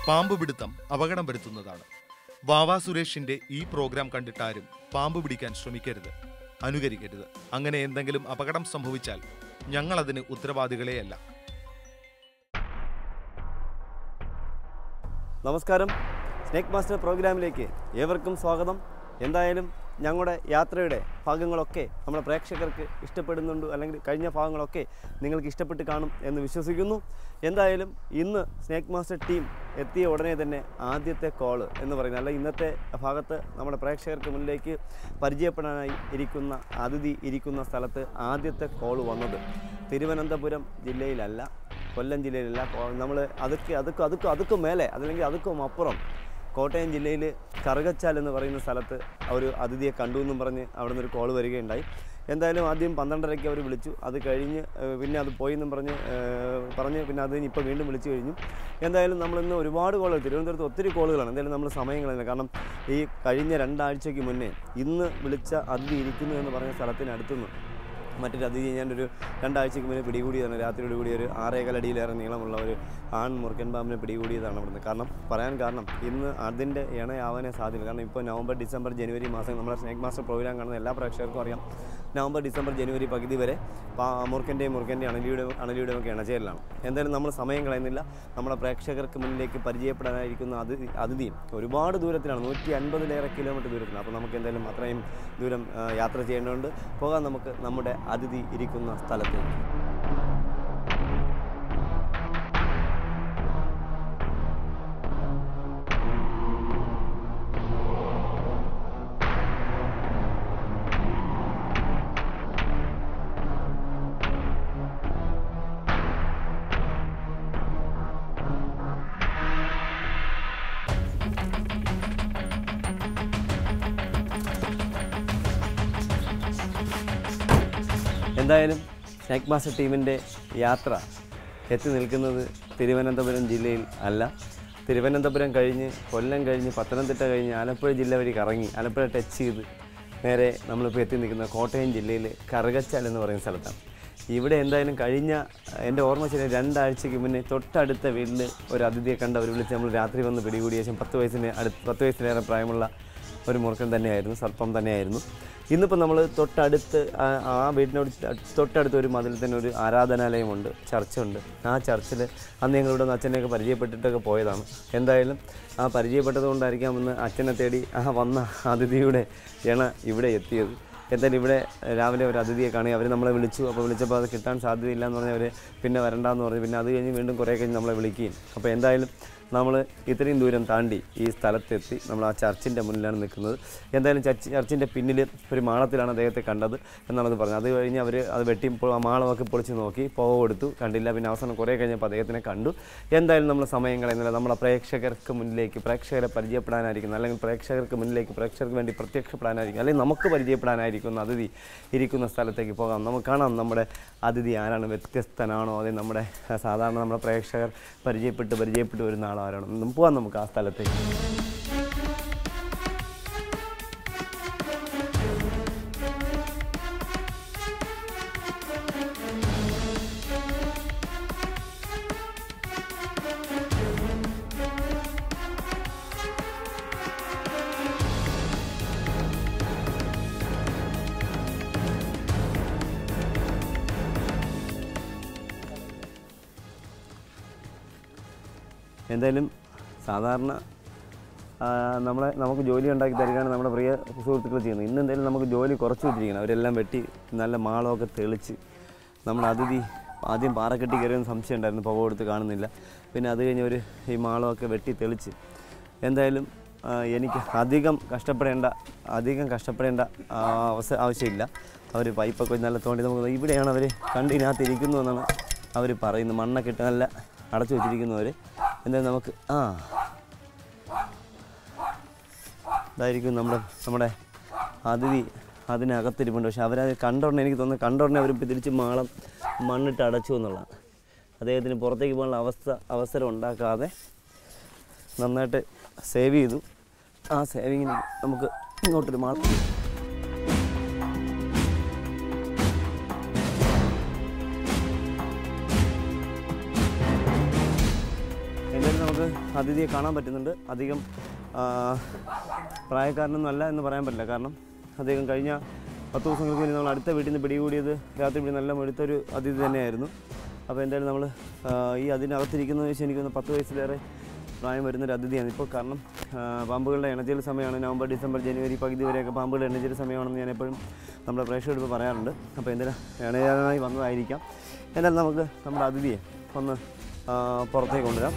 പാമ്പ് പിടുത്തം അപകടം വരുത്തുന്നതാണ് വാവാ സുരേഷിന്റെ ഈ പ്രോഗ്രാം കണ്ടിട്ടാരും പാമ്പ് പിടിക്കാൻ ശ്രമിക്കരുത് അനുകരിക്കരുത് അങ്ങനെ എന്തെങ്കിലും അപകടം സംഭവിച്ചാൽ ഞങ്ങൾ അതിന് ഉത്തരവാദികളെയല്ല നമസ്കാരം സ്നേക്ക് മാസ്റ്റർ പ്രോഗ്രാമിലേക്ക് ഏവർക്കും സ്വാഗതം എന്തായാലും ഞങ്ങളുടെ യാത്രയുടെ ഭാഗങ്ങളൊക്കെ നമ്മുടെ പ്രേക്ഷകർക്ക് ഇഷ്ടപ്പെടുന്നുണ്ട് അല്ലെങ്കിൽ കഴിഞ്ഞ ഭാഗങ്ങളൊക്കെ നിങ്ങൾക്ക് ഇഷ്ടപ്പെട്ട് കാണും എന്ന് വിശ്വസിക്കുന്നു എന്തായാലും ഇന്ന് സ്നേക്ക് മാസ്റ്റർ ടീം എത്തിയ ഉടനെ തന്നെ ആദ്യത്തെ കോള് എന്ന് പറയുന്നത് അല്ല ഇന്നത്തെ ഭാഗത്ത് നമ്മുടെ പ്രേക്ഷകർക്ക് മുന്നിലേക്ക് പരിചയപ്പെടാനായി ഇരിക്കുന്ന അതിഥി ഇരിക്കുന്ന സ്ഥലത്ത് ആദ്യത്തെ കോള് വന്നത് തിരുവനന്തപുരം ജില്ലയിലല്ല കൊല്ലം ജില്ലയിലല്ല നമ്മൾ അതൊക്കെ അതൊക്കെ അതൊക്കെ അതൊക്കെ മേലെ അതല്ലെങ്കിൽ അതൊക്കെ അപ്പുറം കോട്ടയം ജില്ലയിൽ കറുകച്ചാൽ എന്ന് പറയുന്ന സ്ഥലത്ത് ഒരു അതിഥിയെ കണ്ടു എന്നും പറഞ്ഞ് അവിടെ നിന്ന് ഒരു കോൾ വരികയുണ്ടായി എന്തായാലും ആദ്യം പന്ത്രണ്ടരയ്ക്ക് അവർ വിളിച്ചു അത് കഴിഞ്ഞ് ഏഹ്, പിന്നെ അത് പോയി എന്നും പറഞ്ഞ് ഏഹ്, പറഞ്ഞ് പിന്നെ അത് ഇപ്പോൾ വീണ്ടും വിളിച്ചു കഴിഞ്ഞു എന്തായാലും നമ്മളിന്ന് ഒരുപാട് കോളുകൾ തിരുവനന്തപുരത്ത് ഒത്തിരി കോളുകളാണ് എന്തായാലും നമ്മൾ സമയം കളയുന്നത് കാരണം ഈ കഴിഞ്ഞ രണ്ടാഴ്ചയ്ക്ക് മുന്നേ ഇന്ന് വിളിച്ച അതിഥി ഇരിക്കുന്നു എന്ന് പറഞ്ഞ സ്ഥലത്തിനടുത്തുനിന്ന് മറ്റൊരു അതിഥി ഞാനൊരു രണ്ടാഴ്ചയ്ക്ക് മുന്നേ പിടികൂടിയതാണ് രാത്രിയോട് കൂടി ഒരു ആറേകാലടിയിലേറെ നീളമുള്ള ഒരു ആൺ മുറുക്കൻ പാമ്പിനെ പിടികൂടിയതാണ് ഇവിടുന്ന് കാരണം പറയാൻ കാരണം ഇന്ന് അതിൻ്റെ ഇണയാവാനേ സാധ്യത കാരണം ഇപ്പോൾ നവംബർ ഡിസംബർ ജനുവരി മാസം നമ്മുടെ സ്നേക് മാസ്റ്റർ പ്രോഗ്രാം കാണുന്ന എല്ലാ പ്രേക്ഷകർക്കും അറിയാം നവംബർ ഡിസംബർ ജനുവരി പകുതി വരെ പാ മുറുക്കൻ്റെയും മുറുക്കൻ്റെയും അണലിയുടെ അണലിയുടെയും ഒക്കെ ഇണചേരലാണ് എന്തായാലും നമ്മൾ സമയം കളയുന്നില്ല നമ്മുടെ പ്രേക്ഷകർക്ക് മുന്നിലേക്ക് പരിചയപ്പെടാനായിരിക്കുന്ന അതിഥി അതിഥിയും ഒരുപാട് ദൂരത്തിലാണ് നൂറ്റി അൻപതിലേറെ കിലോമീറ്റർ ദൂരത്തിലാണ് അപ്പോൾ നമുക്ക് എന്തായാലും അത്രയും ദൂരം ആ, യാത്ര ചെയ്യേണ്ടതുണ്ട് പോകാൻ നമുക്ക് നമ്മുടെ അതിഥി ഇരിക്കുന്ന സ്ഥലത്തേക്ക് എന്തായാലും സ്നേക് മാസ്റ്റർ ടീമിൻ്റെ യാത്ര എത്തി നിൽക്കുന്നത് തിരുവനന്തപുരം ജില്ലയിൽ അല്ല തിരുവനന്തപുരം കഴിഞ്ഞ് കൊല്ലം കഴിഞ്ഞ് പത്തനംതിട്ട കഴിഞ്ഞ് ആലപ്പുഴ ജില്ല വഴി കറങ്ങി ആലപ്പുഴ ടച്ച് ചെയ്ത് നേരെ നമ്മളിപ്പോൾ എത്തി നിൽക്കുന്ന കോട്ടയം ജില്ലയിൽ കറുകച്ചാൽ എന്ന് പറയുന്ന സ്ഥലത്താണ് ഇവിടെ എന്തായാലും കഴിഞ്ഞ എൻ്റെ ഓർമ്മ ശരി രണ്ടാഴ്ചയ്ക്ക് മുന്നേ തൊട്ടടുത്ത വീട്ടിൽ ഒരു അതിഥിയെ കണ്ട് അവർ വിളിച്ച് നമ്മൾ രാത്രി വന്ന് പിടികൂടിയ ശേഷം പത്ത് വയസ്സിന് അടുത്ത് പത്ത് വയസ്സിലേറെ പ്രായമുള്ള ഒരു മുറുക്കൻ തന്നെയായിരുന്നു സർപ്പം തന്നെയായിരുന്നു ഇന്നിപ്പോൾ നമ്മൾ തൊട്ടടുത്ത് ആ- ആ വീടിനോട് ച- തൊട്ടടുത്ത് ഒരു മതിൽ തന്നെ ഒരു ആരാധനാലയമുണ്ട് ചർച്ചുണ്ട് ആ ചർച്ചിൽ അന്ന് ഞങ്ങളിവിടെ നിന്ന് അച്ഛനെയൊക്കെ പരിചയപ്പെട്ടിട്ടൊക്കെ പോയതാണ് എന്തായാലും ആ പരിചയപ്പെട്ടത് കൊണ്ടായിരിക്കാം അന്ന് അച്ഛനെ തേടി ആ വന്ന അതിഥിയുടെ ഇണ ഇവിടെ എത്തിയത് എന്തായാലും ഇവിടെ രാവിലെ ഒരു അതിഥിയെ കാണി അവർ നമ്മളെ വിളിച്ചു അപ്പോൾ വിളിച്ചപ്പോൾ അത് കിട്ടാൻ സാധ്യതയില്ല എന്ന് പറഞ്ഞ് അവർ പിന്നെ വരണ്ടാന്ന് പറഞ്ഞു പിന്നെ അത് കഴിഞ്ഞ് വീണ്ടും കുറേ കഴിഞ്ഞ് നമ്മളെ വിളിക്കുകയും അപ്പോൾ എന്തായാലും നമ്മൾ ഇത്രയും ദൂരം താണ്ടി ഈ സ്ഥലത്തെത്തി നമ്മൾ ആ ചർച്ചിൻ്റെ മുന്നിലാണ് നിൽക്കുന്നത് എന്തായാലും ചർച്ച് ചർച്ചിൻ്റെ പിന്നിൽ ഒരു മാളത്തിലാണ് അദ്ദേഹത്തെ കണ്ടത് എന്നുള്ളത് പറഞ്ഞു അത് കഴിഞ്ഞ് അവർ അത് വെട്ടി ഇപ്പോൾ ആ മാളമൊക്കെ പൊളിച്ച് നോക്കി പോവ കൊടുത്തു കണ്ടില്ല പിന്നെ അവസാനം കുറേ കഴിഞ്ഞപ്പോൾ അദ്ദേഹത്തിനെ കണ്ടു എന്തായാലും നമ്മൾ സമയം കളയുന്നില്ല നമ്മളെ പ്രേക്ഷകർക്ക് മുന്നിലേക്ക് പ്രേക്ഷകരെ പരിചയപ്പെടാനായിരിക്കും അല്ലെങ്കിൽ പ്രേക്ഷകർക്ക് മുന്നിലേക്ക് പ്രേക്ഷകർക്ക് വേണ്ടി പ്രത്യക്ഷപ്പെടാനായിരിക്കും അല്ലെങ്കിൽ നമുക്ക് പരിചയപ്പെടാനായിരിക്കുന്ന അതിഥി ഇരിക്കുന്ന സ്ഥലത്തേക്ക് പോകാം നമുക്ക് കാണാം നമ്മുടെ അതിഥി ആരാണ് വ്യത്യസ്തനാണോ അതെ നമ്മുടെ ആ, സാധാരണ നമ്മുടെ പ്രേക്ഷകർ പരിചയപ്പെട്ട് പരിചയപ്പെട്ട് വരുന്ന ആളാരാണോ നമുക്ക് പോകാം നമുക്ക് ആ സ്ഥലത്തേക്ക് എന്തായാലും സാധാരണ ആ, നമ്മളെ നമുക്ക് ജോലി ഉണ്ടാക്കി തരികയാണ് നമ്മുടെ പ്രിയ സുഹൃത്തുക്കൾ ചെയ്യുന്നത് ഇന്ന് എന്തായാലും നമുക്ക് ജോലി കുറച്ച് വിട്ടിരിക്കണം അവരെല്ലാം വെട്ടി നല്ല മാളമൊക്കെ തെളിച്ച് നമ്മൾ അതിഥി ആദ്യം പാറക്കെട്ടി കയറിയെന്ന് സംശയം ഉണ്ടായിരുന്നു പുക കൊടുത്ത് കാണുന്നില്ല പിന്നെ അത് കഴിഞ്ഞ് ഒരു ഈ മാളമൊക്കെ വെട്ടി തെളിച്ച് എന്തായാലും ആ, എനിക്ക് അധികം കഷ്ടപ്പെടേണ്ട അധികം കഷ്ടപ്പെടേണ്ട ആ, അവസ ആവശ്യമില്ല അവർ പൈപ്പൊക്കെ നല്ല തോണ്ടി നമുക്ക് ഇവിടെയാണ് അവർ കണ്ടിനകത്ത് ഇരിക്കുന്നു എന്നാണ് അവർ പറയുന്നത് മണ്ണൊക്കെ ഇട്ട് നല്ല അടച്ചു വെച്ചിരിക്കുന്നവർ എന്തായാലും നമുക്ക് ആ ഇതായിരിക്കും നമ്മുടെ നമ്മുടെ അതിഥി അതിനകത്തിരിപ്പുണ്ട് പക്ഷെ അവരത് കണ്ടോടനെ എനിക്ക് തോന്നുന്നു കണ്ടോടനെ അവർ തിരിച്ച് മാളം മണ്ണിട്ട് അടച്ചു എന്നുള്ളതാണ് അദ്ദേഹത്തിന് പുറത്തേക്ക് പോകാനുള്ള അവസ്ഥ അവസരം ഉണ്ടാക്കാതെ നന്നായിട്ട് സേവ് ചെയ്തു ആ സേവിങ്ങിന് നമുക്ക് ഇങ്ങോട്ടൊരു മാളം എന്തായാലും നമുക്ക് നമുക്ക് അതിഥിയെ കാണാൻ പറ്റുന്നുണ്ട് അധികം ആ, പ്രായക്കാരനൊന്നും അല്ല എന്ന് പറയാൻ പറ്റില്ല കാരണം അദ്ദേഹം കഴിഞ്ഞ പത്ത് ദിവസങ്ങൾക്ക് മുന്നേ നമ്മൾ അടുത്ത വീട്ടിൽ നിന്ന് പിടികൂടിയത് രാത്രി പിടി നല്ല മുഴുത്തൊരു അതിഥി തന്നെയായിരുന്നു അപ്പോൾ എന്തായാലും നമ്മൾ ഈ അതിനകത്തിരിക്കുന്നത് വെച്ചാൽ എനിക്ക് തോന്നുന്നു പത്ത് വയസ്സിലേറെ പ്രായം വരുന്നൊരു അതിഥിയാണ് ഇപ്പോൾ കാരണം ആ, പാമ്പുകളുടെ ഇണചേൽ സമയമാണ് നവംബർ ഡിസംബർ ജനുവരി പകുതി വരെയൊക്കെ പാമ്പുകളുടെ ഇണചേൽ സമയമാണെന്ന് ഞാൻ എപ്പോഴും നമ്മുടെ പ്രേക്ഷകർ ഇപ്പോൾ പറയാറുണ്ട് അപ്പോൾ എന്തായാലും ഇണചേലായി വന്നതായിരിക്കാം എന്തായാലും നമുക്ക് നമ്മുടെ അതിഥിയെ ഒന്ന് ആ, പുറത്തേക്ക് കൊണ്ടുവരാം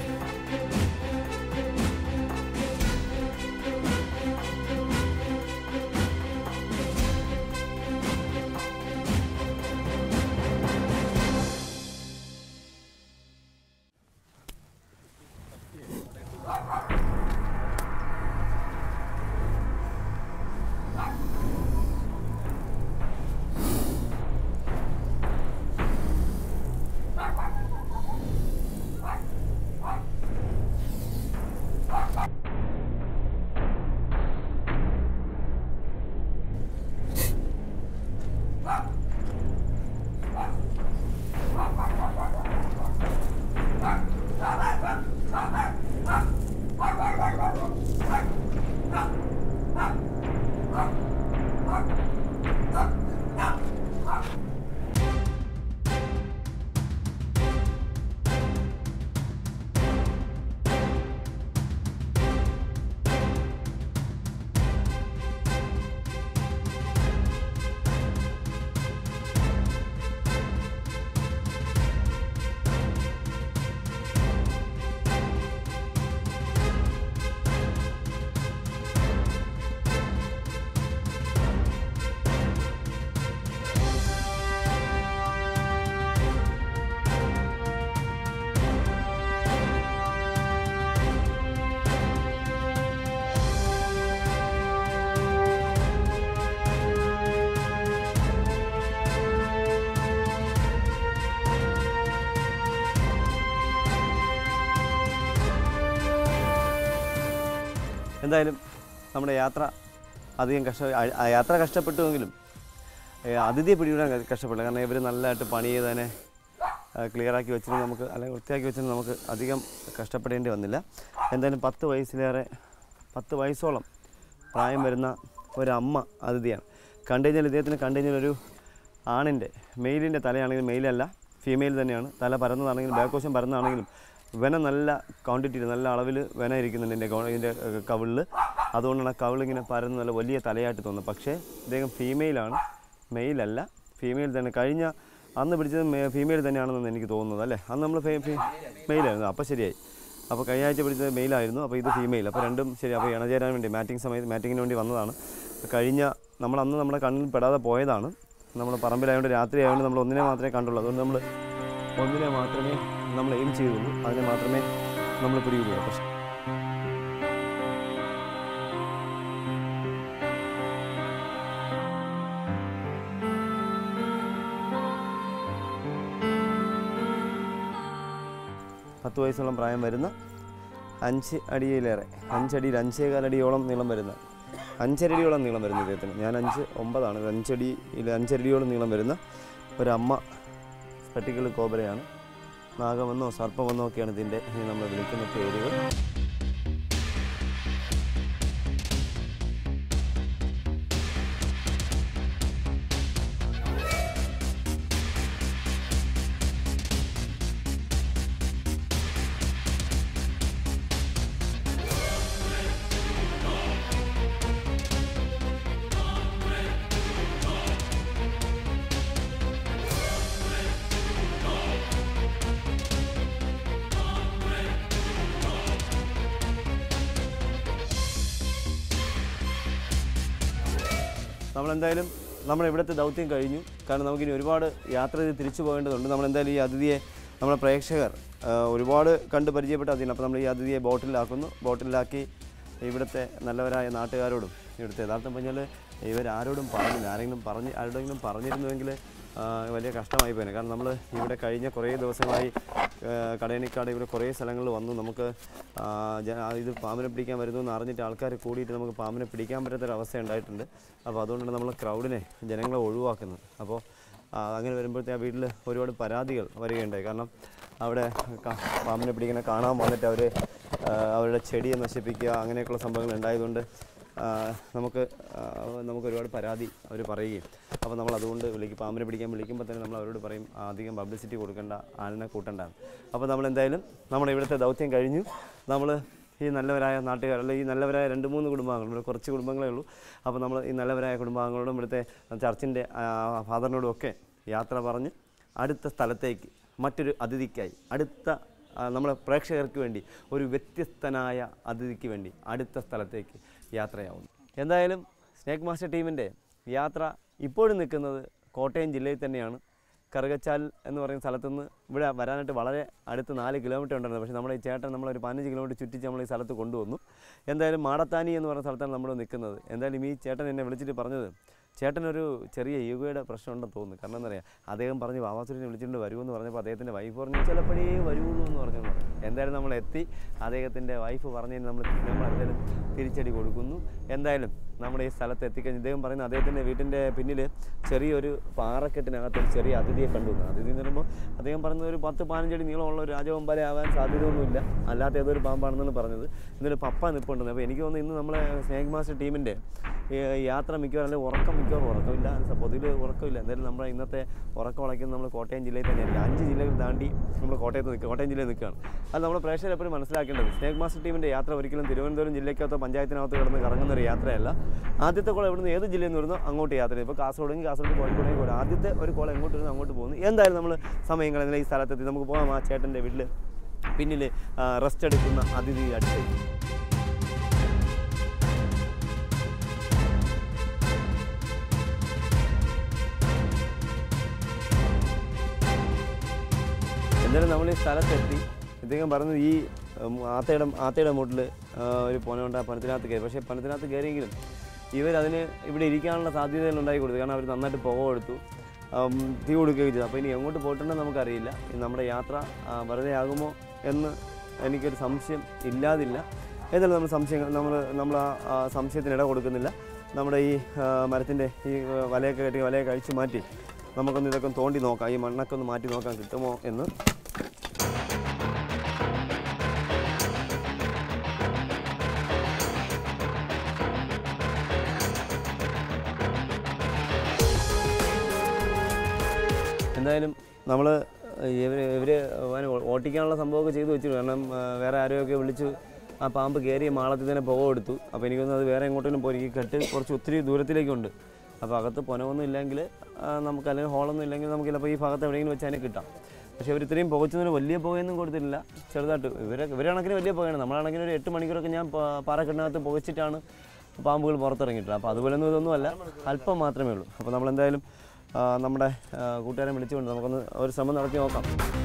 എന്തായാലും നമ്മുടെ യാത്ര അധികം കഷ്ട ആ- ആ യാത്ര കഷ്ടപ്പെട്ടുവെങ്കിലും ഏ, അതിഥിയെ പിടികൂടാൻ ക- കഷ്ടപ്പെടില്ല കാരണം ഇവർ നല്ലതായിട്ട് പണി ചെയ്ത് തന്നെ ക്ലിയറാക്കി വെച്ചിട്ട് നമുക്ക് അല്ലെങ്കിൽ വൃത്തിയാക്കി വെച്ചിട്ട് നമുക്ക് അധികം കഷ്ടപ്പെടേണ്ടി വന്നില്ല എന്തായാലും പത്ത് വയസ്സിലേറെ പത്ത് വയസ്സോളം പ്രായം വരുന്ന ഒരമ്മ അതിഥിയാണ് കണ്ടു കഴിഞ്ഞാൽ ഇദ്ദേഹത്തിന് കണ്ടു കഴിഞ്ഞാൽ ഒരു ആണിൻ്റെ മെയിലിൻ്റെ തലയാണെങ്കിലും മെയിലല്ല ഫീമെയിൽ തന്നെയാണ് തല പരന്നതാണെങ്കിലും ബാക്കോശം പരന്നതാണെങ്കിലും വെന നല്ല ക്വാണ്ടിറ്റിയിൽ നല്ല അളവിൽ വെന ഇരിക്കുന്നുണ്ട് എൻ്റെ ഇതിൻ്റെ കവിളിൽ അതുകൊണ്ടാണ് ആ കവിളിങ്ങനെ പരന്ന് നല്ല വലിയ തലയായിട്ട് തോന്നുന്നത് പക്ഷേ ഇദ്ദേഹം ഫീമെയിലാണ് മെയിലല്ല ഫീമെയിൽ തന്നെ കഴിഞ്ഞ അന്ന് പിടിച്ചത് ഫീമെയിൽ തന്നെയാണെന്ന് എനിക്ക് തോന്നുന്നത് അല്ലേ അന്ന് നമ്മൾ മെയിലായിരുന്നു അപ്പോൾ ശരിയായി അപ്പോൾ കഴിഞ്ഞ ആഴ്ച പിടിച്ചത് മെയിലായിരുന്നു അപ്പോൾ ഇത് ഫീമെയിൽ അപ്പോൾ രണ്ടും ശരി അപ്പോൾ ഇണചേരാൻ വേണ്ടി മാറ്റിംഗ് സമയത്ത് മാറ്റിങ്ങിന് വേണ്ടി വന്നതാണ് കഴിഞ്ഞ നമ്മൾ അന്ന് നമ്മുടെ കണ്ണിൽ പെടാതെ പോയതാണ് നമ്മൾ പറമ്പിലായതുകൊണ്ട് രാത്രി ആയതുകൊണ്ട് നമ്മൾ ഒന്നിനെ മാത്രമേ കണ്ടുള്ളൂ അതുകൊണ്ട് നമ്മൾ ഒന്നിനെ മാത്രമേ നമ്മൾ എയിം ചെയ്തുള്ളൂ അതിനെ മാത്രമേ നമ്മൾ പിടികൂടുള്ളൂ പക്ഷേ പത്ത് വയസ്സോളം പ്രായം വരുന്ന അഞ്ച് അടിയിലേറെ അഞ്ചടിയിൽ അഞ്ചേകാലടിയോളം നീളം വരുന്ന അഞ്ചരടിയോളം നീളം വരുന്ന ഇദ്ദേഹത്തിന് ഞാൻ അഞ്ച് ഒമ്പതാണ് ഇത് അഞ്ചടിയിൽ അഞ്ചരടിയോളം നീളം വരുന്ന ഒരമ്മ സ്പെട്ടിക്കൽ കോബരയാണ് നാഗമെന്നോ സർപ്പമെന്നോ ഒക്കെയാണ് ഇതിൻ്റെ ഇനി നമ്മൾ വിളിക്കുന്ന പേരുകൾ നമ്മളെന്തായാലും നമ്മുടെ ഇവിടുത്തെ ദൗത്യം കഴിഞ്ഞു കാരണം നമുക്കിനി ഒരുപാട് യാത്ര ചെയ്ത് തിരിച്ചു പോകേണ്ടതുണ്ട് നമ്മളെന്തായാലും ഈ അതിഥിയെ നമ്മുടെ പ്രേക്ഷകർ ആ, ഒരുപാട് കണ്ട് പരിചയപ്പെട്ട അതിന് അപ്പോൾ നമ്മൾ ഈ അതിഥിയെ ബോട്ടിലാക്കുന്നു ബോട്ടിലാക്കി ഇവിടുത്തെ നല്ലവരായ നാട്ടുകാരോടും ഇവിടുത്തെ യഥാർത്ഥം പറഞ്ഞാൽ ഇവരാരോടും പറഞ്ഞില്ല ആരെങ്കിലും പറഞ്ഞ് ആരോടെങ്കിലും പറഞ്ഞിരുന്നുവെങ്കിൽ ആ, വലിയ കഷ്ടമായി പോയേനെ കാരണം നമ്മൾ ഇവിടെ കഴിഞ്ഞ കുറേ ദിവസങ്ങളായി ആ, കടയണിക്കാട് ഇവിടെ കുറേ സ്ഥലങ്ങളിൽ വന്നു നമുക്ക് ആ, ജ- ആ, ഇത് പാമ്പിനെ പിടിക്കാൻ വരുന്നു എന്ന് അറിഞ്ഞിട്ട് ആൾക്കാർ കൂടിയിട്ട് നമുക്ക് പാമ്പിനെ പിടിക്കാൻ പറ്റാത്തൊരവസ്ഥ ഉണ്ടായിട്ടുണ്ട് അപ്പോൾ അതുകൊണ്ടാണ് നമ്മൾ ക്രൗഡിനെ ജനങ്ങളെ ഒഴിവാക്കുന്നത് അപ്പോൾ ആ, അങ്ങനെ വരുമ്പോഴത്തെ ആ വീട്ടിൽ ഒരുപാട് പരാതികൾ വരികയുണ്ടായി കാരണം അവിടെ ക- പാമ്പിനെ പിടിക്കുന്ന കാണാൻ വന്നിട്ട് അവർ ആ, അവരുടെ ചെടിയെ നശിപ്പിക്കുക അങ്ങനെയൊക്കെയുള്ള സംഭവങ്ങൾ ഉണ്ടായതുകൊണ്ട് ആ, നമുക്ക് ആ, നമുക്ക് ഒരുപാട് പരാതി അവർ പറയുകയും അപ്പോൾ നമ്മൾ അതുകൊണ്ട് വിളിക്കും പാമ്പിനെ പിടിക്കാൻ വിളിക്കുമ്പോൾ തന്നെ നമ്മൾ അവരോട് പറയും "ആ, അധികം പബ്ലിസിറ്റി കൊടുക്കേണ്ട ആളിനെ കൂട്ടണ്ടാണ് അപ്പോൾ നമ്മൾ എന്തായാലും നമ്മുടെ ഇവിടുത്തെ ദൗത്യം കഴിഞ്ഞു നമ്മൾ ഈ നല്ലവരായ നാട്ടുകാർ അല്ലെങ്കിൽ ഈ നല്ലവരായ രണ്ട് മൂന്ന് കുടുംബാംഗങ്ങൾ ഇവിടെ കുറച്ച് കുടുംബങ്ങളേ ഉള്ളൂ അപ്പോൾ നമ്മൾ ഈ നല്ലവരായ കുടുംബാംഗങ്ങളോടും ഇവിടുത്തെ ചർച്ചിൻ്റെ ഫാദറിനോടും ഒക്കെ യാത്ര പറഞ്ഞ് അടുത്ത സ്ഥലത്തേക്ക് മറ്റൊരു അതിഥിക്കായി അടുത്ത ആ, നമ്മളെ പ്രേക്ഷകർക്ക് വേണ്ടി ഒരു വ്യത്യസ്തനായ അതിഥിക്ക് വേണ്ടി അടുത്ത സ്ഥലത്തേക്ക് യാത്രയാവുന്നു എന്തായാലും സ്നേക് മാസ്റ്റർ ടീമിൻ്റെ യാത്ര ഇപ്പോഴും നിൽക്കുന്നത് കോട്ടയം ജില്ലയിൽ തന്നെയാണ് കറുകച്ചാൽ എന്ന് പറയുന്ന സ്ഥലത്തുനിന്ന് ഇവിടെ വരാനായിട്ട് വളരെ അടുത്ത് നാല് കിലോമീറ്റർ ഉണ്ടായിരുന്നു പക്ഷേ നമ്മുടെ ഈ ചേട്ടൻ നമ്മളൊരു പതിനഞ്ച് കിലോമീറ്റർ ചുറ്റിച്ച് നമ്മൾ ഈ സ്ഥലത്ത് കൊണ്ടുവന്നു എന്തായാലും മാടത്താനി എന്ന് പറയുന്ന സ്ഥലത്താണ് നമ്മൾ നിൽക്കുന്നത് എന്തായാലും ഈ ചേട്ടൻ എന്നെ വിളിച്ചിട്ട് പറഞ്ഞത് ചേട്ടനൊരു ചെറിയ യുഗയുടെ പ്രശ്നം ഉണ്ടെന്ന് തോന്നുന്നു കാരണം എന്താ പറയുക അദ്ദേഹം പറഞ്ഞു വാവാസുരനെ വിളിച്ചിട്ട് വരുമെന്ന് പറഞ്ഞപ്പോൾ അദ്ദേഹത്തിൻ്റെ വൈഫ് പറഞ്ഞു ചിലപ്പോഴേ വരുള്ളൂ എന്ന് പറഞ്ഞു എന്തായാലും നമ്മൾ എത്തി അദ്ദേഹത്തിൻ്റെ വൈഫ് പറഞ്ഞതിന് നമ്മൾ നമ്മൾ എന്തായാലും തിരിച്ചടി കൊടുക്കുന്നു എന്തായാലും നമ്മുടെ ഈ സ്ഥലത്ത് എത്തിക്കഴിഞ്ഞ് ഇദ്ദേഹം പറയുന്ന അദ്ദേഹത്തിൻ്റെ വീട്ടിൻ്റെ പിന്നിൽ ചെറിയൊരു പാറക്കെട്ടിനകത്ത് ഒരു ചെറിയ അതിഥിയെ കണ്ടു എന്ന്. അതിഥി എന്ന് പറയുമ്പോൾ അദ്ദേഹം പറയുന്നത് ഒരു പത്ത് പതിനഞ്ചടി നീളമുള്ള ഒരു രാജവമ്പാല ആവാൻ സാധ്യതയൊന്നുമില്ല അല്ലാത്ത ഏതൊരു പാമ്പാണെന്നാണ് പറഞ്ഞത് ഇന്നൊരു പപ്പ നിൽപ്പുണ്ടെന്ന് അപ്പോൾ എനിക്ക് തോന്നുന്നു ഇന്ന് നമ്മളെ സ്നേക് മാസ്റ്റർ ടീമിൻ്റെ ഈ യാത്ര മിക്കവാറും അല്ലെങ്കിൽ ഉറക്കം മിക്കവാറും ഉറക്കമില്ല അത് പൊതുവിൽ ഉറക്കമില്ല എന്തായാലും നമ്മുടെ ഇന്നത്തെ ഉറക്കം ഉളയ്ക്കുന്നത് നമ്മൾ കോട്ടയം ജില്ലയിൽ തന്നെയായിരിക്കും അഞ്ച് ജില്ലകൾ താണ്ടി നമ്മൾ കോട്ടയത്ത് നിൽക്കുക കോട്ടയം ജില്ലയിൽ നിൽക്കുകയാണ് അത് നമ്മുടെ പ്രേക്ഷകർ എപ്പോഴും മനസ്സിലാക്കേണ്ടത് സ്നേക് മാസ്റ്റർ ടീമിൻ്റെ യാത്ര ഒരിക്കലും തിരുവനന്തപുരം ജില്ലയ്ക്കകത്തോ പഞ്ചായത്തിനകത്തോ കിടന്ന് കറങ്ങുന്ന ഒരു യാത്രയല്ല ആദ്യത്തെ കോൾ എവിടുന്ന് ഏത് ജില്ലയിൽ നിന്ന് വരുന്നോ അങ്ങോട്ട് യാത്ര ചെയ്യും ഇപ്പോൾ കാസർഗോഡെങ്കിൽ കാസർഗോഡ് കോഴിക്കോടെങ്കിൽ കോഴിക്കോട് ആദ്യത്തെ ഒരു കോൾ എങ്ങോട്ട് വരുന്നു അങ്ങോട്ട് പോകുന്നു എന്തായാലും നമ്മൾ സമയം കളയുന്നില്ല ഈ സ്ഥലത്തെത്തി നമുക്ക് പോകാം ആ ചേട്ടൻ്റെ വീട്ടിൽ പിന്നിൽ റെസ്റ്റ് എടുക്കുന്ന അതിഥി അടുത്ത് എന്തായാലും നമ്മൾ ഈ സ്ഥലത്തെത്തി ഇദ്ദേഹം പറഞ്ഞത് ഈ ഉം, ആത്തയുടെ ആത്തയുടെ മൂട്ടിൽ ഒരു പോനുണ്ട് ആ പനത്തിനകത്ത് കയറി പക്ഷേ പനത്തിനകത്ത് കയറിയെങ്കിലും ഇവരതിന് ഇവിടെ ഇരിക്കാനുള്ള സാധ്യതകൾ ഉണ്ടാക്കി കൊടുത്തു കാരണം അവർ നന്നായിട്ട് പുക എടുത്തു ഉം, തീ കൊടുക്കുകയും ചെയ്തു അപ്പോൾ ഇനി എങ്ങോട്ട് പോയിട്ടുണ്ടെന്ന് നമുക്കറിയില്ല ഇനി നമ്മുടെ യാത്ര ആ, വെറുതെ ആകുമോ എന്ന് എനിക്കൊരു സംശയം ഇല്ലാതില്ല ഏതായാലും നമ്മൾ സംശയം നമ്മൾ നമ്മൾ ആ ആ സംശയത്തിന് ഇട കൊടുക്കുന്നില്ല നമ്മുടെ ഈ മരത്തിൻ്റെ ഈ ആ, വലയൊക്കെ കെട്ടി വലയൊക്കെ അഴിച്ചു മാറ്റി നമുക്കൊന്ന് ഇതൊക്കെ ഒന്ന് തോണ്ടി നോക്കാം ഈ മണ്ണൊക്കെ ഒന്ന് മാറ്റി നോക്കാൻ കിട്ടുമോ എന്ന് എന്തായാലും നമ്മൾ ഇവർ ഇവർ ഓട്ടിക്കാനുള്ള സംഭവമൊക്കെ ചെയ്തു വെച്ചിരുന്നു കാരണം ആ, വേറെ ആരെയൊക്കെ വിളിച്ച് ആ പാമ്പ് കയറിയ മാളത്തിൽ തന്നെ പുക എടുത്തു അപ്പോൾ എനിക്കൊന്നും അത് വേറെ എങ്ങോട്ടേലും പോയി ഈ കെട്ട് കുറച്ച് ഒത്തിരി ദൂരത്തിലേക്കുണ്ട് അപ്പോൾ അകത്ത് പുനവൊന്നും ഇല്ലെങ്കിൽ ആ, നമുക്ക് അല്ലെങ്കിൽ ഹോളൊന്നും ഇല്ലെങ്കിൽ നമുക്ക് ചിലപ്പോൾ ഈ ഭാഗത്ത് എവിടെയെങ്കിലും വെച്ച് അതിനെ കിട്ടാം പക്ഷേ ഇവർ ഇത്രയും പുകച്ചതിന് വലിയ പുകയൊന്നും കൊടുത്തിട്ടില്ല ചെറുതായിട്ട് ഇവരെ ഇവരാണെങ്കിൽ വലിയ പുകയാണ് നമ്മളാണെങ്കിൽ ഒരു എട്ട് മണിക്കൂറൊക്കെ ഞാൻ പാ- പാറക്കെട്ടിനകത്ത് പുകച്ചിട്ടാണ് പാമ്പുകൾ പുറത്തിറങ്ങിയിട്ടുള്ളത് അപ്പോൾ അതുപോലൊന്നും ഇതൊന്നുമല്ല അല്പം മാത്രമേ ഉള്ളൂ അപ്പോൾ നമ്മളെന്തായാലും ആ, നമ്മുടെ ആ, കൂട്ടുകാരെ വിളിച്ചുകൊണ്ട് നമുക്കൊന്ന് ഒരു ശ്രമം നടത്തി നോക്കാം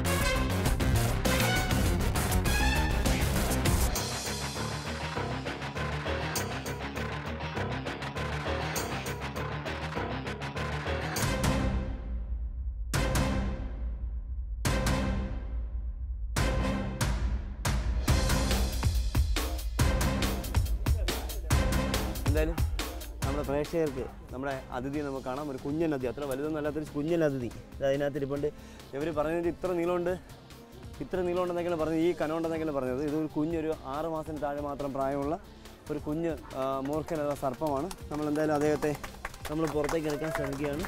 എന്തായാലും നമ്മുടെ പ്രേക്ഷകർക്ക് നമ്മുടെ അതിഥി നമുക്ക് കാണാം ഒരു കുഞ്ഞൻ അതിഥി അത്ര വലുതൊന്നും അല്ലാത്തൊരു കുഞ്ഞൻ അതിഥി ഇത് അതിനകത്ത് ഇരിപ്പുണ്ട് ഇവർ പറഞ്ഞത് ഇത്ര നീളമുണ്ട് ഇത്ര നീളമുണ്ടെന്നെങ്കിലും പറഞ്ഞത് ഈ കനമുണ്ടെന്നെങ്കിലും പറഞ്ഞത് ഇത് ഒരു കുഞ്ഞൊരു ആറ് മാസത്തിന് താഴെ മാത്രം പ്രായമുള്ള ഒരു കുഞ്ഞ് ആ, മൂർഖൻ അഥവാ സർപ്പമാണ് നമ്മൾ എന്തായാലും അദ്ദേഹത്തെ നമ്മൾ പുറത്തേക്ക് എടുക്കാൻ ശ്രമിക്കുകയാണ്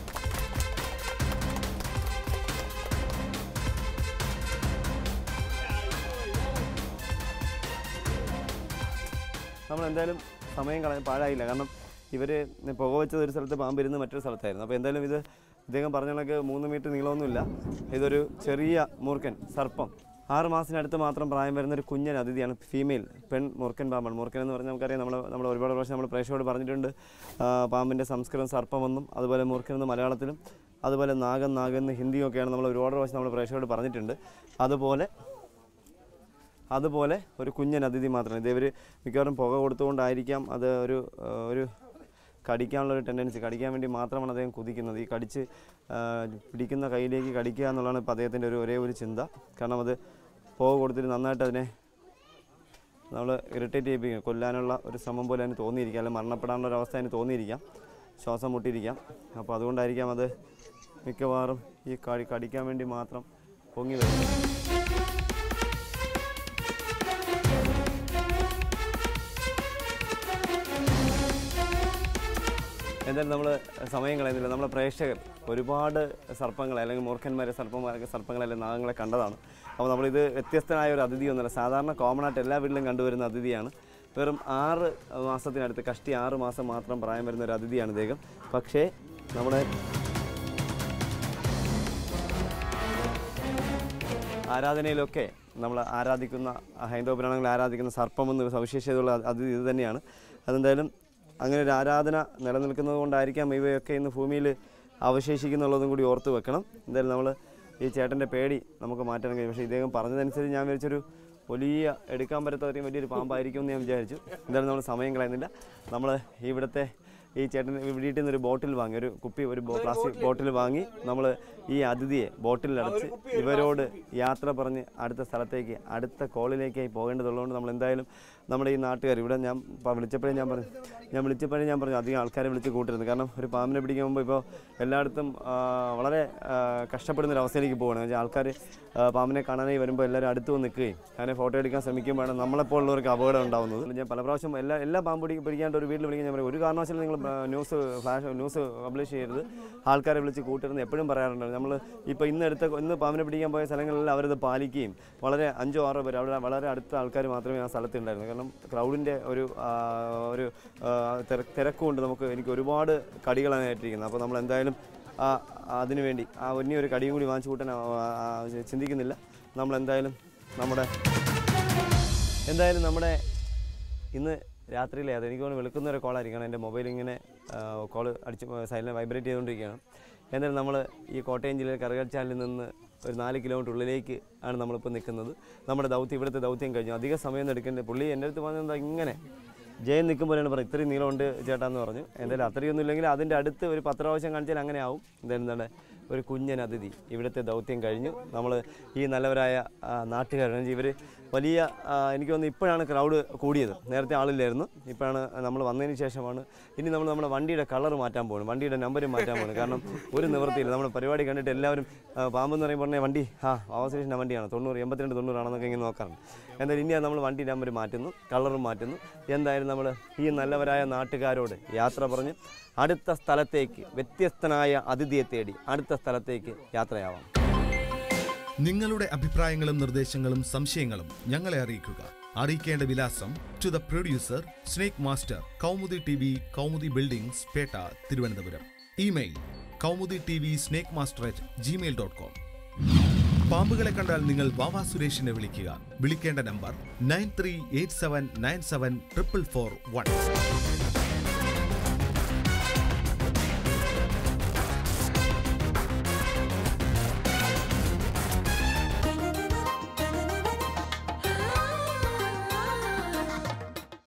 നമ്മൾ എന്തായാലും സമയം കളയാൻ പാഴായില്ല കാരണം ഇവർ പുക വെച്ചത് ഒരു സ്ഥലത്ത് പാമ്പ് ഇരുന്ന് മറ്റൊരു സ്ഥലത്തായിരുന്നു അപ്പോൾ എന്തായാലും ഇത് ഇദ്ദേഹം പറഞ്ഞ കണക്ക് മൂന്ന് മീറ്റർ നീളമൊന്നുമില്ല ഇതൊരു ചെറിയ മൂർഖൻ സർപ്പം ആറ് മാസത്തിനടുത്ത് മാത്രം പ്രായം വരുന്ന ഒരു കുഞ്ഞൻ അതിഥിയാണ് ഫീമെയിൽ പെൺ മൂർഖൻ പാമ്പാണ് മൂർഖൻ എന്ന് പറഞ്ഞാൽ നമുക്കറിയാം നമ്മൾ നമ്മൾ ഒരുപാട് പ്രാവശ്യം നമ്മൾ പ്രേക്ഷകരോട് പറഞ്ഞിട്ടുണ്ട് ആ, പാമ്പിൻ്റെ സംസ്കൃതം സർപ്പമെന്നും അതുപോലെ മൂർഖൻ എന്ന് മലയാളത്തിലും അതുപോലെ നാഗൻ നാഗൻ എന്ന് ഹിന്ദിയും ഒക്കെയാണ് നമ്മൾ ഒരുപാട് പ്രാവശ്യം നമ്മൾ പ്രേക്ഷകരോട് പറഞ്ഞിട്ടുണ്ട് അതുപോലെ അതുപോലെ ഒരു കുഞ്ഞൻ അതിഥി മാത്രമാണ് ഇത് ഇവർ മിക്കവാറും പുക കൊടുത്തുകൊണ്ടായിരിക്കാം അത് ഒരു ആ, ഒരു കടിക്കാനുള്ള ഒരു ടെൻഡൻസി കടിക്കാൻ വേണ്ടി മാത്രമാണ് അദ്ദേഹം കുതിക്കുന്നത് ഈ കടിച്ച് ആ, പിടിക്കുന്ന കയ്യിലേക്ക് കടിക്കുക എന്നുള്ളതാണ് ഇപ്പോൾ അദ്ദേഹത്തിൻ്റെ ഒരു ഒരേ ഒരു ചിന്ത കാരണം അത് പുക കൊടുത്തിട്ട് നന്നായിട്ട് അതിനെ നമ്മൾ ഇറിറ്റേറ്റ് ചെയ്യിപ്പിക്കും കൊല്ലാനുള്ള ഒരു ശ്രമം പോലെ അതിന് തോന്നിയിരിക്കാം അല്ലെങ്കിൽ മരണപ്പെടാനുള്ള ഒരു അവസ്ഥ അതിന് തോന്നിയിരിക്കാം ശ്വാസം മുട്ടിയിരിക്കാം അപ്പോൾ അതുകൊണ്ടായിരിക്കാം അത് മിക്കവാറും ഈ കടി കടിക്കാൻ വേണ്ടി മാത്രം പൊങ്ങി വരുന്നത് എന്തായാലും നമ്മൾ സമയം കളയുന്നില്ല നമ്മളെ പ്രേക്ഷകർ ഒരുപാട് സർപ്പങ്ങളെ അല്ലെങ്കിൽ മൂർഖന്മാരെ സർപ്പന്മാരെ സർപ്പങ്ങളെ അല്ലെങ്കിൽ നാഗങ്ങളെ കണ്ടതാണ് അപ്പോൾ നമ്മളിത് വ്യത്യസ്തനായ ഒരു അതിഥിയൊന്നുമല്ല സാധാരണ കോമൺ ആയിട്ട് എല്ലാ വീട്ടിലും കണ്ടുവരുന്ന അതിഥിയാണ് വെറും ആറ് മാസത്തിനടുത്ത് കഷ്ടി ആറ് മാസം മാത്രം പ്രായം വരുന്ന ഒരു അതിഥിയാണ് ഇദ്ദേഹം പക്ഷേ നമ്മുടെ ആരാധനയിലൊക്കെ നമ്മൾ ആരാധിക്കുന്ന ആ ഹൈന്ദവ പുരാണങ്ങളിൽ ആരാധിക്കുന്ന സർപ്പമെന്ന് സവിശേഷതയുള്ള അത് ഇത് തന്നെയാണ് അതെന്തായാലും അങ്ങനെ ഒരു ആരാധന നിലനിൽക്കുന്നത് കൊണ്ടായിരിക്കാം ഇവയൊക്കെ ഇന്ന് ഭൂമിയിൽ അവശേഷിക്കുന്നുള്ളതും കൂടി ഓർത്ത് വെക്കണം എന്തായാലും നമ്മൾ ഈ ചേട്ടൻ്റെ പേടി നമുക്ക് മാറ്റാൻ കഴിയും പക്ഷേ ഇദ്ദേഹം പറഞ്ഞതനുസരിച്ച് ഞാൻ വിചാരിച്ചൊരു വലിയ എടുക്കാൻ പറ്റാത്ത അത്രയും വലിയൊരു പാമ്പായിരിക്കും എന്ന് ഞാൻ വിചാരിച്ചു എന്തായാലും നമ്മൾ സമയം കളയുന്നില്ല നമ്മൾ ഇവിടുത്തെ ഈ ചേട്ടൻ വീട്ടിൽ നിന്ന് ഒരു ബോട്ടിൽ വാങ്ങി ഒരു കുപ്പി ഒരു ബോ- പ്ലാസ്റ്റിക് ബോട്ടിൽ വാങ്ങി നമ്മൾ ഈ അതിഥിയെ ബോട്ടിലിൽ അടച്ച് ഇവരോട് യാത്ര പറഞ്ഞ് അടുത്ത സ്ഥലത്തേക്ക് അടുത്ത കോളിലേക്കായി പോകേണ്ടതുള്ളതുകൊണ്ട് നമ്മൾ എന്തായാലും നമ്മുടെ ഈ നാട്ടുകാർ ഇവിടെ ഞാൻ പ- വിളിച്ചപ്പോഴേ ഞാൻ പറഞ്ഞു ഞാൻ വിളിച്ചപ്പോഴേ ഞാൻ പറഞ്ഞു അധികം ആൾക്കാരെ വിളിച്ച് കൂട്ടരുത് കാരണം ഒരു പാമ്പിനെ പിടിക്കാൻ മുമ്പ് ഇപ്പോൾ എല്ലായിടത്തും ആ, വളരെ ആ, കഷ്ടപ്പെടുന്ന ഒരു അവസ്ഥയിലേക്ക് പോവുകയാണ് ആൾക്കാർ പാമ്പിനെ കാണാനായി വരുമ്പോൾ എല്ലാവരും അടുത്ത് വന്ന് നിൽക്കുകയും അതിനെ ഫോട്ടോ എടുക്കാൻ ശ്രമിക്കുമ്പോഴാണ് നമ്മളെപ്പോലുള്ളവർക്ക് അപകടം ഉണ്ടാകുന്നത് ഞാൻ പല പ്രാവശ്യം എല്ലാ എല്ലാ പാമ്പ് പിടി പിടിക്കാണ്ട് ഒരു വീട്ടിൽ വിളിക്കാൻ ഞാൻ പറയും ഒരു കാരണവശാലും നിങ്ങൾ ആ, ന്യൂസ് ഫ്ലാഷ് ന്യൂസ് പബ്ലിഷ് ചെയ്യരുത് ആൾക്കാരെ വിളിച്ച് കൂട്ടരുത് എപ്പോഴും പറയാറുണ്ട് നമ്മൾ ഇപ്പോൾ ഇന്ന് എടുത്ത ഇന്ന് പാമ്പിനെ പിടിക്കാൻ പോയ സ്ഥലങ്ങളിലെല്ലാം അവരത് പാലിക്കുകയും വളരെ അഞ്ചോ ആറോ പേര് അവിടെ വളരെ അടുത്ത ആൾക്കാർ മാത്രമേ ആ സ്ഥലത്ത് ഉണ്ടായിരുന്നു കാരണം ക്രൗഡിൻ്റെ ഒരു ആ, ഒരു ആ, തിര- തിരക്കുകൊണ്ട് നമുക്ക് എനിക്ക് ഒരുപാട് കടികളാണ് ഏറ്റിരിക്കുന്നത് അപ്പോൾ നമ്മൾ എന്തായാലും ആ അതിനു വേണ്ടി ആ വലിയ ഒരു കടിയും കൂടി വാങ്ങിച്ചു കൂട്ടാൻ ആ, ആ, ചിന്തിക്കുന്നില്ല നമ്മൾ എന്തായാലും നമ്മുടെ എന്തായാലും നമ്മുടെ ഇന്ന് രാത്രിയിലെ അത് എനിക്ക് തോന്നുന്നു വെളുക്കുന്ന ഒരു കോളായിരിക്കണം എൻ്റെ മൊബൈൽ ഇങ്ങനെ കോൾ അടിച്ച് സൈലൻറ്റ് വൈബ്രേറ്റ് ചെയ്തുകൊണ്ടിരിക്കുകയാണ് എന്തായാലും നമ്മൾ ഈ കോട്ടയം ജില്ലയിൽ കറുകച്ചാലിൽ നിന്ന് ഒരു നാല് കിലോമീറ്റർ ഉള്ളിലേക്ക് ആണ് നമ്മളിപ്പോൾ നിൽക്കുന്നത് നമ്മുടെ ദൗത്യം ഇവിടുത്തെ ദൗത്യം കഴിഞ്ഞു അധിക സമയം എടുക്കേണ്ടത് പുള്ളി എൻ്റെ അടുത്ത് പറഞ്ഞത് ഇങ്ങനെ ജയൻ നിൽക്കുമ്പോഴാണ് പറയും ഇത്രയും നീളമുണ്ട് ചേട്ടാന്ന് പറഞ്ഞു എന്തായാലും അത്രയൊന്നും ഇല്ലെങ്കിൽ അതിൻ്റെ അടുത്ത് ഒരു പത്ത് പ്രാവശ്യം കാണിച്ചാൽ അങ്ങനെ ആവും എന്തായാലും എന്താണ് ഒരു കുഞ്ഞൻ അതിഥി ഇവിടുത്തെ ദൗത്യം കഴിഞ്ഞു നമ്മൾ ഈ നല്ലവരായ ആ, നാട്ടുകാരാണ് ഇവർ വലിയ ആ, എനിക്ക് തോന്നുന്നു ഇപ്പോഴാണ് ക്രൗഡ് കൂടിയത് നേരത്തെ ആളില്ലായിരുന്നു ഇപ്പോഴാണ് നമ്മൾ വന്നതിന് ശേഷമാണ് ഇനി നമ്മൾ നമ്മുടെ വണ്ടിയുടെ കളർ മാറ്റാൻ പോകുന്നു വണ്ടിയുടെ നമ്പർ മാറ്റാൻ പോകുന്നു കാരണം ഒരു നിവൃത്തിയില്ല നമ്മൾ പരിപാടി കണ്ടിട്ട് എല്ലാവരും ആ, പാമ്പെന്ന് പറയുമ്പോൾ ഉടനെ വണ്ടി ആ ഓവസേഷൻ്റെ വണ്ടിയാണ് തൊണ്ണൂറ് എൺപത്തിരണ്ട് തൊണ്ണൂറാണെന്നൊക്കെ ഇങ്ങനെ നോക്കാറുണ്ട് എന്തായാലും ഇനി നമ്മൾ വണ്ടി നമ്പർ മാറ്റുന്നു കളറും മാറ്റുന്നു എന്തായാലും നമ്മൾ ഈ നല്ലവരായ നാട്ടുകാരോട് യാത്ര പറഞ്ഞ് അടുത്ത സ്ഥലത്തേക്ക് വ്യത്യസ്തനായ അതിഥിയെ തേടി അടുത്ത സ്ഥലത്തേക്ക് യാത്രയാവാം നിങ്ങളുടെ അഭിപ്രായങ്ങളും നിർദ്ദേശങ്ങളും സംശയങ്ങളും ഞങ്ങളെ അറിയിക്കുക അറിയിക്കേണ്ട വിലാസം to the producer snake master Kaumudi T V Kaumudi buildings Petta Thiruvananthapuram email Kaumudi T V snake master at Gmail dot com പാമ്പുകളെ കണ്ടാൽ നിങ്ങൾ വാവാ സുരേഷിനെ വിളിക്കുക വിളിക്കേണ്ട number nine three eight seven nine seven triple four one